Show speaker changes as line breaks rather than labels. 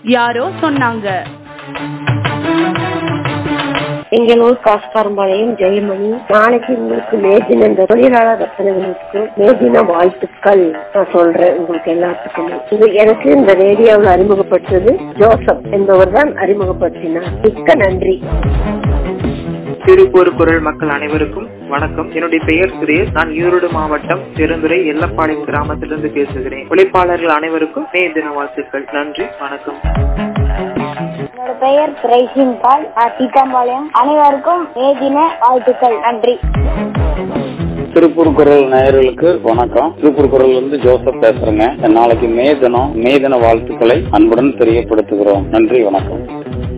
யாரோ சொன்னாங்க
எங்கள் ஊர் காஸ்பாரம்பாளையம் ஜெயமணி நாளைக்கு உங்களுக்கு மேஜின் இந்த தொழிலாளர் ரத்தனங்களுக்கு மேஜின வாழ்த்துக்கள் நான் சொல்றேன் உங்களுக்கு எல்லாத்துக்குமே இது எனக்கு இந்த ரேடியோவில் அறிமுகப்படுத்தது ஜோசப் என்பவர் தான் அறிமுகப்படுத்தினார் மிக்க நன்றி
திருப்பூர் குரல் மக்கள் அனைவருக்கும் வணக்கம் என்னுடைய பெயர் சுரேஷ் நான் ஈரோடு மாவட்டம் பெருந்துறை எல்லப்பாளையம் கிராமத்திலிருந்து பேசுகிறேன் உழைப்பாளர்கள் அனைவருக்கும் மே தின வாழ்த்துக்கள் நன்றி வணக்கம்
என்னோட பெயர் பிரைசின் பால் சீத்தாம்பாளையம் அனைவருக்கும் மே தின வாழ்த்துக்கள் நன்றி
திருப்பூர் குரல் நேயர்களுக்கு வணக்கம் திருப்பூர் குரல் வந்து ஜோசப் பேசுறேங்க நாளைக்கு மே தினம் மே தின வாழ்த்துக்களை அன்புடன் தெரியப்படுத்துகிறோம் நன்றி வணக்கம்